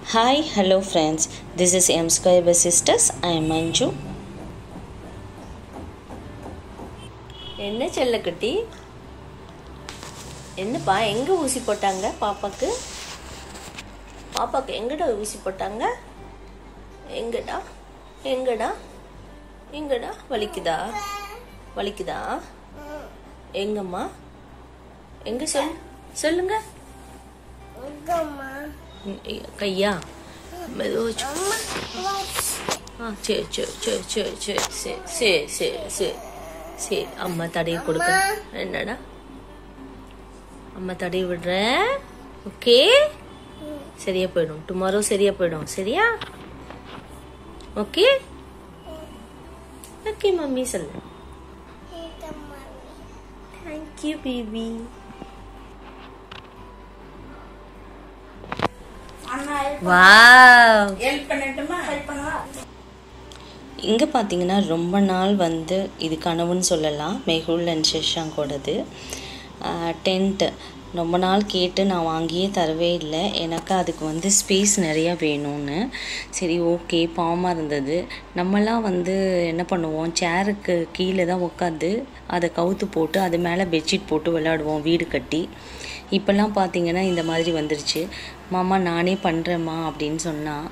Hi, hello friends. This is M Square by Sisters. I am Manju. என்ன செல்லக்குட்டி என்னப்பா எங்கே ஊசி போட்டாங்க பாப்பாக்கு பாப்பாக்கு எங்கடா ஊசி போட்டாங்க எங்கடா எங்கடா எங்கடா வலிக்குதா வலிக்குதா எங்கம்மா எங்க சொல் சொல்லுங்க ம், ஐயா, கையா மெதுவா வச்சு ஆ சரி சரி சரி சரி சரி சரி சரி சரி சரி சரி அம்மா தடவி கொடுக்க என்னடா அம்மா தடவி விடுறேன் ஓகே சரியா போயிடும் டுமாரோ சரியா போயிடும் சரியா ஓகே ஓகே மம்மி சொல்லு தேங்க்யூ பேபி வாவ் இங்கே பார்த்தீங்கன்னா ரொம்ப நாள் வந்து இது கனவுன்னு சொல்லலாம் மெஹுல் அண்ட் ஷஷாங்கோடது டென்ட்டு ரொம்ப நாள் கேட்டு நான் வாங்கியே தரவே இல்லை எனக்கு அதுக்கு வந்து ஸ்பேஸ் நிறையா வேணும்னு சரி ஓகே பாவமாக இருந்தது நம்மலாம் வந்து என்ன பண்ணுவோம் சேருக்கு கீழே தான் உட்காந்து அதை கவுத்து போட்டு அது மேலே பெட்ஷீட் போட்டு விளையாடுவோம் வீடு கட்டி இப்போல்லாம் பார்த்தீங்கன்னா இந்த மாதிரி வந்துருச்சு மாமா நானே பண்ணுறேம்மா அப்படின்னு சொன்னால்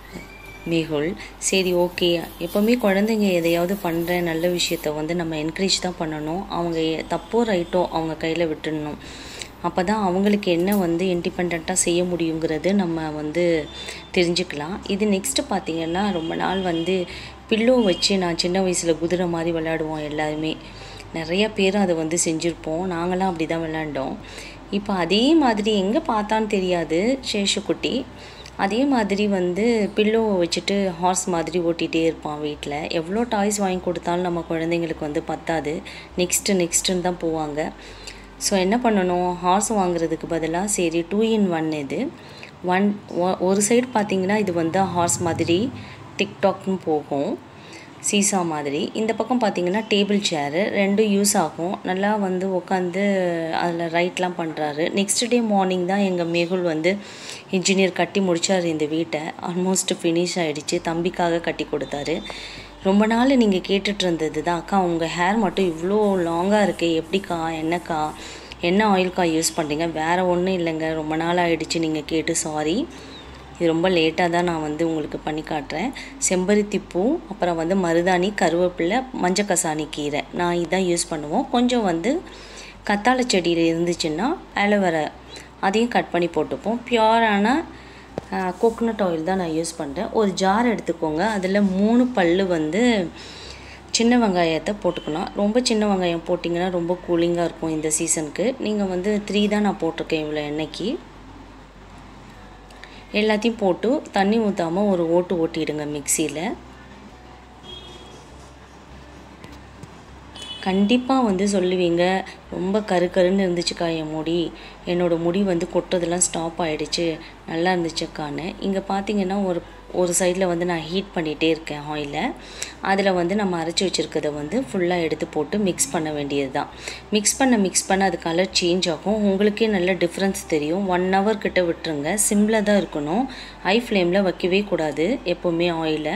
மேகுல் சரி ஓகே எப்போவுமே குழந்தைங்க எதையாவது பண்ணுற நல்ல விஷயத்த வந்து நம்ம என்கரேஜ் தான் பண்ணணும் அவங்க எ- தப்போ ரைட்டோ அவங்க கையில் விட்டுடணும் அப்போ தான் அவங்களுக்கு என்ன வந்து இண்டிபெண்ட்டாக செய்ய முடியுங்கிறது நம்ம வந்து தெரிஞ்சுக்கலாம் இது நெக்ஸ்ட்டு பார்த்தீங்கன்னா ரொம்ப நாள் வந்து பில்லோ வச்சு நான் சின்ன வயசில் குதிரை மாதிரி விளையாடுவோம் எல்லாருமே நிறைய பேர் அதை வந்து செஞ்சுருப்போம் நாங்களாம் அப்படி தான் விளையாண்டோம் இப்போ அதே மாதிரி எங்கே பார்த்தான்னு தெரியாது சேஷக்குட்டி அதே மாதிரி வந்து பில்லோவை வச்சுட்டு ஹார்ஸ் மாதிரி ஓட்டிகிட்டே இருப்பான் வீட்டில் எவ்வளோ டாய்ஸ் வாங்கி கொடுத்தாலும் நம்ம குழந்தைங்களுக்கு வந்து பத்தாது நெக்ஸ்ட்டு நெக்ஸ்ட்டுன்னு தான் போவாங்க ஸோ என்ன பண்ணணும் ஹார்ஸ் வாங்குறதுக்கு பதிலாக சரி டூ இன் ஒன் இது ஒன் ஒரு சைடு பார்த்தீங்கன்னா இது வந்து ஹார்ஸ் மாதிரி டிக்டாக்னு போகும் சீசா மாதிரி இந்த பக்கம் பார்த்தீங்கன்னா டேபிள் சேரு ரெண்டும் யூஸ் ஆகும் நல்லா வந்து உட்காந்து அதில் ரைட்லாம் பண்ணுறாரு நெக்ஸ்ட் டே மார்னிங் தான் எங்கள் மேகுல் வந்து இன்ஜினியர் கட்டி முடிச்சார் இந்த வீட்டை ஆல்மோஸ்ட் ஃபினிஷ் ஆயிடுச்சு தம்பிக்காக கட்டி கொடுத்தாரு ரொம்ப நாள் நீங்கள் கேட்டுட்டு இருந்தது தான் அக்கா உங்கள் ஹேர் மட்டும் இவ்வளோ லாங்காக இருக்கே எப்படிக்கா என்னக்கா என்ன ஆயில்க்கா யூஸ் பண்ணுறீங்க வேறு ஒன்றும் இல்லைங்க ரொம்ப நாள் ஆயிடுச்சு நீங்கள் கேட்டு சாரி இது ரொம்ப லேட்டாக தான் நான் வந்து உங்களுக்கு பண்ணி காட்டுறேன் செம்பருத்தி பூ அப்புறம் வந்து மருதாணி கருவேப்பிலை மஞ்சள் கசாணி கீரை நான் இதான் யூஸ் பண்ணுவோம் கொஞ்சம் வந்து கத்தாழை செடியில் இருந்துச்சுன்னா அலோவேரா அதையும் கட் பண்ணி போட்டுப்போம் பியூரான கோகோனட் ஆயில் தான் நான் யூஸ் பண்ணுறேன் ஒரு ஜார் எடுத்துக்கோங்க அதில் மூணு பல்லு வந்து சின்ன வெங்காயத்தை போட்டுக்கணும் ரொம்ப சின்ன வெங்காயம் போட்டிங்கன்னா ரொம்ப கூலிங்காக இருக்கும் இந்த சீசனுக்கு நீங்கள் வந்து த்ரீ தான் நான் போட்டிருக்கேன் இவ்வளோ எண்ணெய்க்கு எல்லாத்தையும் போட்டு தண்ணி ஊற்றாமல் ஒரு ஓட்டு ஓட்டிடுங்க மிக்சியில் கண்டிப்பாக வந்து சொல்லுவீங்க ரொம்ப கரு கருன்னு இருந்துச்சுக்கா என் முடி என்னோட முடி வந்து கொட்டுறதெல்லாம் ஸ்டாப் ஆயிடுச்சு நல்லா இருந்துச்சுக்கான்னு இங்கே பார்த்தீங்கன்னா ஒரு ஒரு சைடில் வந்து நான் ஹீட் பண்ணிகிட்டே இருக்கேன் ஆயிலை அதில் வந்து நம்ம அரைச்சி வச்சுருக்கதை வந்து ஃபுல்லாக எடுத்து போட்டு மிக்ஸ் பண்ண வேண்டியது தான் மிக்ஸ் பண்ண மிக்ஸ் பண்ண அது கலர் சேஞ்ச் ஆகும் உங்களுக்கே நல்ல டிஃப்ரென்ஸ் தெரியும் ஒன் ஹவர் கிட்ட விட்டுருங்க சிம்மில் தான் இருக்கணும் ஹை ஃப்ளேமில் வைக்கவே கூடாது எப்போவுமே ஆயிலை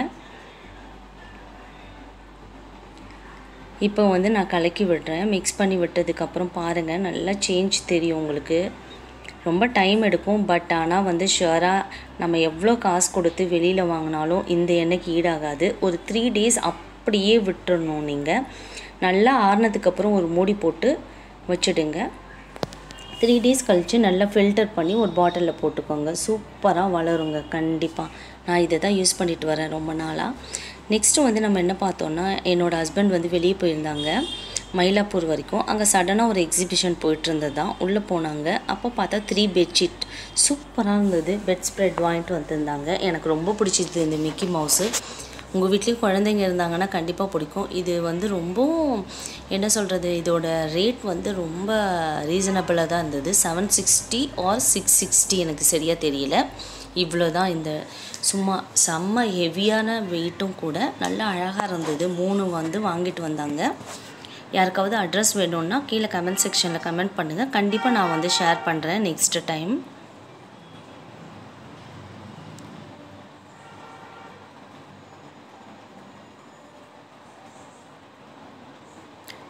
இப்போ வந்து நான் கலக்கி விடுறேன் மிக்ஸ் பண்ணி விட்டதுக்கப்புறம் பாருங்கள் நல்லா சேஞ்ச் தெரியும் உங்களுக்கு ரொம்ப டைம் எடுக்கும் பட் ஆனால் வந்து ஷுவராக நம்ம எவ்வளோ காசு கொடுத்து வெளியில் வாங்கினாலும் இந்த எண்ணெய்க்கு ஈடாகாது ஒரு த்ரீ டேஸ் அப்படியே விட்டுறணும் நீங்கள் நல்லா ஆறுனதுக்கப்புறம் ஒரு மூடி போட்டு வச்சுடுங்க த்ரீ டேஸ் கழித்து நல்லா ஃபில்டர் பண்ணி ஒரு பாட்டிலில் போட்டுக்கோங்க சூப்பராக வளருங்க கண்டிப்பாக நான் இதை தான் யூஸ் பண்ணிட்டு வரேன் ரொம்ப நாளாக நெக்ஸ்ட்டு வந்து நம்ம என்ன பார்த்தோன்னா என்னோடய ஹஸ்பண்ட் வந்து வெளியே போயிருந்தாங்க மயிலாப்பூர் வரைக்கும் அங்கே சடனாக ஒரு எக்ஸிபிஷன் போயிட்டு இருந்தது தான் உள்ளே போனாங்க அப்போ பார்த்தா த்ரீ பெட்ஷீட் சூப்பராக இருந்தது பெட் ஸ்ப்ரெட் வாங்கிட்டு வந்திருந்தாங்க எனக்கு ரொம்ப பிடிச்சிது இந்த மிக்கி மவுஸு உங்கள் வீட்லேயும் குழந்தைங்க இருந்தாங்கன்னா கண்டிப்பாக பிடிக்கும் இது வந்து ரொம்ப என்ன சொல்கிறது இதோட ரேட் வந்து ரொம்ப ரீசனபிளாக தான் இருந்தது seven sixty R six sixty எனக்கு சரியாக தெரியல இவ்வளோ தான் இந்த சும்மா செம்ம ஹெவியான வெயிட்டும் கூட நல்லா அழகாக இருந்தது மூணு வந்து வாங்கிட்டு வந்தாங்க யாருக்காவது அட்ரஸ் வேணும்னா கீழே கமெண்ட் செக்ஷனில் கமெண்ட் பண்ணுங்கள் கண்டிப்பாக நான் வந்து ஷேர் பண்ணுறேன் நெக்ஸ்ட் டைம்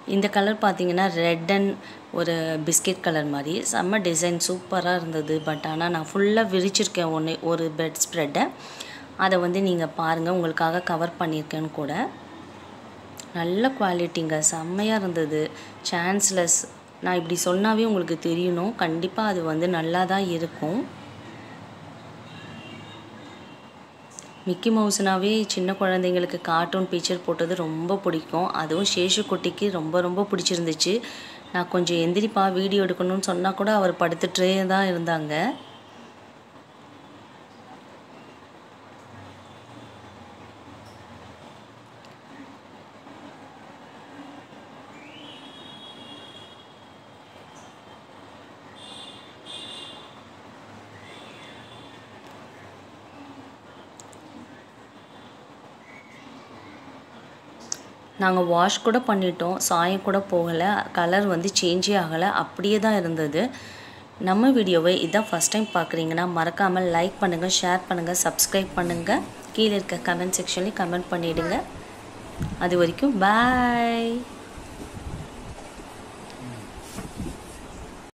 இந்த கலர் பார்த்தீங்கன்னா ரெட் அண்ட் ஒரு பிஸ்கெட் கலர் மாதிரி செம்ம டிசைன் சூப்பராக இருந்தது பட் ஆனால் நான் ஃபுல்லாக விரிச்சிருக்கேன் ஒன்று ஒரு பெட் ஸ்ப்ரெட்டை அதை வந்து நீங்கள் பாருங்கள் உங்களுக்காக கவர் பண்ணியிருக்கேன்னு கூட நல்ல குவாலிட்டிங்க செம்மையாக இருந்தது சான்ஸ்லெஸ் நான் இப்படி சொன்னாவே உங்களுக்கு தெரியணும் கண்டிப்பாக அது வந்து நல்லா தான் இருக்கும் மிக்கி மவுஸ்னாவே சின்ன குழந்தைங்களுக்கு கார்ட்டூன் பிக்சர் போட்டது ரொம்ப பிடிக்கும் அதுவும் சேஷு குட்டிக்கு ரொம்ப ரொம்ப பிடிச்சிருந்துச்சு நான் கொஞ்சம் எந்திரிப்பா வீடியோ எடுக்கணும்னு சொன்னால் கூட அவர் படுத்துட்டே தான் இருந்தாங்க நாங்கள் வாஷ் கூட பண்ணிட்டோம் சாயம் கூட போகலை கலர் வந்து சேஞ்சே ஆகலை அப்படியே தான் இருந்தது நம்ம வீடியோவை இதான் ஃபஸ்ட் டைம் பார்க்குறீங்கன்னா மறக்காமல் லைக் பண்ணுங்கள் ஷேர் பண்ணுங்கள் சப்ஸ்கிரைப் பண்ணுங்கள் கீழே இருக்க கமெண்ட் செக்ஷன்லேயும் கமெண்ட் பண்ணிவிடுங்க அது வரைக்கும் பாய்